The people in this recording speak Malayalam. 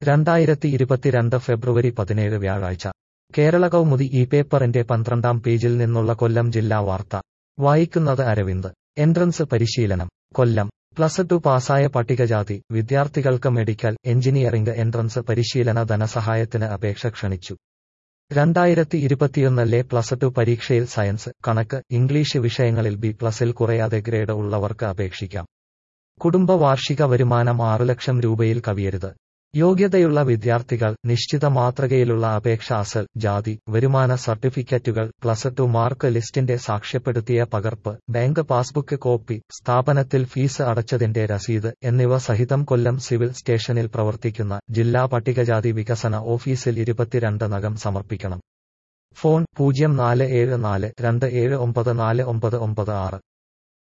രണ്ടായിരത്തി ഇരുപത്തിരണ്ട് ഫെബ്രുവരി പതിനേഴ് വ്യാഴാഴ്ച കേരള കൗമുദി ഈ പേപ്പറിന്റെ പന്ത്രണ്ടാം പേജിൽ നിന്നുള്ള കൊല്ലം ജില്ലാ വാർത്ത വായിക്കുന്നത് അരവിന്ദ് എൻട്രൻസ് പരിശീലനം കൊല്ലം പ്ലസ് ടു പാസായ പട്ടികജാതി വിദ്യാർത്ഥികൾക്ക് മെഡിക്കൽ എഞ്ചിനീയറിംഗ് എൻട്രൻസ് പരിശീലന ധനസഹായത്തിന് അപേക്ഷ ക്ഷണിച്ചു രണ്ടായിരത്തി ഇരുപത്തിയൊന്നിലെ പ്ലസ് ടു പരീക്ഷയിൽ സയൻസ് കണക്ക് ഇംഗ്ലീഷ് വിഷയങ്ങളിൽ ബി പ്ലസിൽ കുറയാതെ ഗ്രേഡ് ഉള്ളവർക്ക് അപേക്ഷിക്കാം കുടുംബ വാർഷിക വരുമാനം ആറു ലക്ഷം രൂപയിൽ കവിയരുത് യോഗ്യതയുള്ള വിദ്യാർത്ഥികൾ നിശ്ചിത മാതൃകയിലുള്ള അപേക്ഷ അസൽ ജാതി വരുമാന സർട്ടിഫിക്കറ്റുകൾ പ്ലസ് ടു മാർക്ക് ലിസ്റ്റിന്റെ സാക്ഷ്യപ്പെടുത്തിയ പകർപ്പ് ബാങ്ക് പാസ്ബുക്ക് കോപ്പി സ്ഥാപനത്തിൽ ഫീസ് അടച്ചതിന്റെ രസീത് എന്നിവ സഹിതം കൊല്ലം സിവിൽ സ്റ്റേഷനിൽ പ്രവർത്തിക്കുന്ന ജില്ലാ പട്ടികജാതി വികസന ഓഫീസിൽ ഇരുപത്തിരണ്ട് നകം സമർപ്പിക്കണം ഫോൺ പൂജ്യം നാല് ഏഴ് നാല് രണ്ട് ഏഴ് ഒമ്പത് നാല് ഒമ്പത് ഒമ്പത് ആറ്